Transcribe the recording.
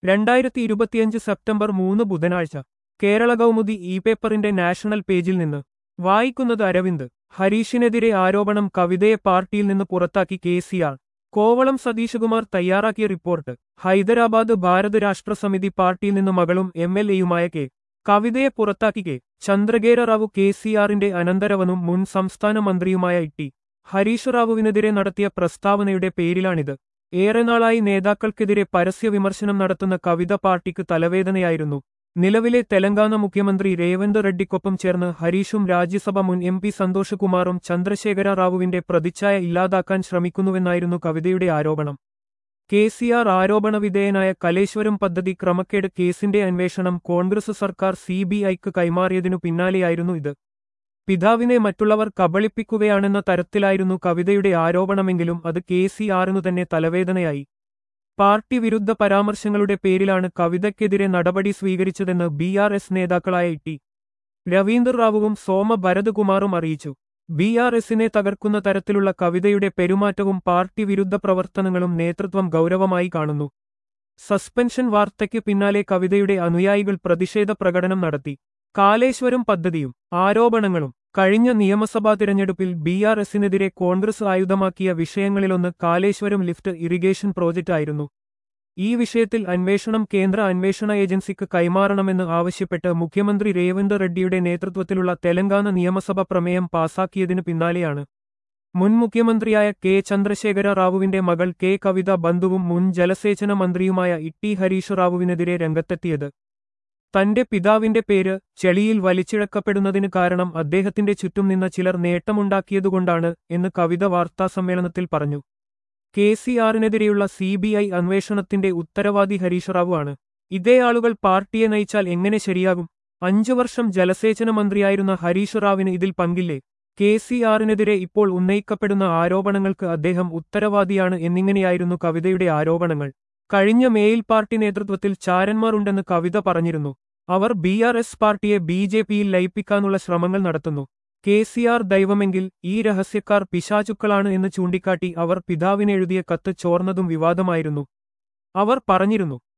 രണ്ടായിരത്തി ഇരുപത്തിയഞ്ച് സെപ്റ്റംബർ മൂന്ന് ബുധനാഴ്ച കേരള കൗമുദി ഇ പേപ്പറിന്റെ നാഷണൽ പേജിൽ നിന്ന് വായിക്കുന്നത് അരവിന്ദ് ഹരീഷിനെതിരെ ആരോപണം കവിതയെ പാർട്ടിയിൽ നിന്ന് പുറത്താക്കി K C R Kovalam Satheeshkumar തയ്യാറാക്കിയ റിപ്പോർട്ട് ഹൈദരാബാദ് ഭാരത് രാഷ്ട്രസമിതി പാർട്ടിയിൽ നിന്ന് മകളും എം എൽ എയുമായ കെ കവിതയെ പുറത്താക്കി K Chandrashekar Rao K C ആറിന്റെ അനന്തരവനും മുൻ സംസ്ഥാന മന്ത്രിയുമായ ടി ഹരീഷ് റാവുവിനെതിരെ നടത്തിയ പ്രസ്താവനയുടെ പേരിലാണിത് ഏറെ നാളായി നേതാക്കൾക്കെതിരെ പരസ്യ വിമർശനം നടത്തുന്ന കവിത പാർട്ടിക്ക് തലവേദനയായിരുന്നു നിലവിലെ തെലങ്കാന മുഖ്യമന്ത്രി രേവന്ത് റെഡ്ഡിക്കൊപ്പം ചേർന്ന് ഹരീഷും രാജ്യസഭ മുൻ എം പി സന്തോഷകുമാറും ചന്ദ്രശേഖര റാവുവിന്റെ പ്രതിച്ഛായ ഇല്ലാതാക്കാൻ ശ്രമിക്കുന്നുവെന്നായിരുന്നു കവിതയുടെ ആരോപണം കെ സി ആർ ആരോപണവിധേയനായ കലേശ്വരം പദ്ധതി ക്രമക്കേട് കേസിന്റെ അന്വേഷണം കോൺഗ്രസ് സർക്കാർ സി ബി ഐക്ക് കൈമാറിയതിനു പിന്നാലെയായിരുന്നു ഇത് പിതാവിനെ മറ്റുള്ളവർ കബളിപ്പിക്കുകയാണെന്ന തരത്തിലായിരുന്നു കവിതയുടെ ആരോപണമെങ്കിലും അത് കെ സി ആറിനു തന്നെ തലവേദനയായി പാർട്ടി വിരുദ്ധ പരാമർശങ്ങളുടെ പേരിലാണ് കവിതയ്ക്കെതിരെ നടപടി സ്വീകരിച്ചതെന്ന് ബി ആർ എസ് നേതാക്കളായ ടി രവീന്ദർ റാവുവും സോമ ഭരതകുമാറും അറിയിച്ചു ബി ആർ എസിനെ തകർക്കുന്ന തരത്തിലുള്ള കവിതയുടെ പെരുമാറ്റവും പാർട്ടി വിരുദ്ധ പ്രവർത്തനങ്ങളും നേതൃത്വം ഗൗരവമായി കാണുന്നു സസ്പെൻഷൻ വാർത്തയ്ക്ക് പിന്നാലെ കവിതയുടെ അനുയായികൾ പ്രതിഷേധ പ്രകടനം നടത്തി കാലേശ്വരം പദ്ധതിയും ആരോപണങ്ങളും കഴിഞ്ഞ നിയമസഭാ തിരഞ്ഞെടുപ്പിൽ ബി ആർ എസിനെതിരെ കോൺഗ്രസ് ആയുധമാക്കിയ വിഷയങ്ങളിലൊന്ന് കാലേശ്വരം ലിഫ്റ്റ് ഇറിഗേഷൻ പ്രോജക്റ്റായിരുന്നു ഈ വിഷയത്തിൽ അന്വേഷണം കേന്ദ്ര അന്വേഷണ ഏജൻസിക്ക് കൈമാറണമെന്ന് ആവശ്യപ്പെട്ട് മുഖ്യമന്ത്രി രേവന്ത് റെഡ്ഡിയുടെ നേതൃത്വത്തിലുള്ള തെലങ്കാന നിയമസഭ പ്രമേയം പാസാക്കിയതിനു പിന്നാലെയാണ് മുൻ മുഖ്യമന്ത്രിയായ കെ ചന്ദ്രശേഖര റാവുവിന്റെ മകൾ കെ കവിത ബന്ധുവും മുൻ ജലസേചന മന്ത്രിയുമായ ഇട്ടി ഹരീഷ് റാവുവിനെതിരെ രംഗത്തെത്തിയത് തന്റെ പിതാവിന്റെ പേര് ചെളിയിൽ വലിച്ചിഴക്കപ്പെടുന്നതിന് കാരണം അദ്ദേഹത്തിന്റെ ചുറ്റും നിന്ന ചിലർ നേട്ടമുണ്ടാക്കിയതുകൊണ്ടാണ് എന്ന് കവിത വാർത്താസമ്മേളനത്തിൽ പറഞ്ഞു കെ സി ആറിനെതിരെയുള്ള സി ബി ഐ അന്വേഷണത്തിന്റെ ഉത്തരവാദി ഹരീഷ് റാവു ആണ് ഇതേ ആളുകൾ പാർട്ടിയെ നയിച്ചാൽ എങ്ങനെ ശരിയാകും അഞ്ചു വർഷം ജലസേചന മന്ത്രിയായിരുന്ന ഹരീഷ് റാവിന് ഇതിൽ പങ്കില്ലേ കെ സി ആറിനെതിരെ ഇപ്പോൾ ഉന്നയിക്കപ്പെടുന്ന ആരോപണങ്ങൾക്ക് അദ്ദേഹം ഉത്തരവാദിയാണ് എന്നിങ്ങനെയായിരുന്നു കവിതയുടെ ആരോപണങ്ങൾ കഴിഞ്ഞ മേയിൽ പാർട്ടി നേതൃത്വത്തിൽ ചാരന്മാർ ഉണ്ടെന്ന് കവിത പറഞ്ഞിരുന്നു അവർ ബി ആർ എസ് പാർട്ടിയെ ബി ജെ പിയിൽ ലയിപ്പിക്കാനുള്ള ശ്രമങ്ങൾ നടത്തുന്നു കെ സി ആർ ദൈവമെങ്കിൽ ഈ രഹസ്യക്കാർ പിശാചുക്കളാണ് എന്ന് ചൂണ്ടിക്കാട്ടി അവർ പിതാവിനെഴുതിയ കത്ത് ചോർന്നതും വിവാദമായിരുന്നു അവർ പറഞ്ഞിരുന്നു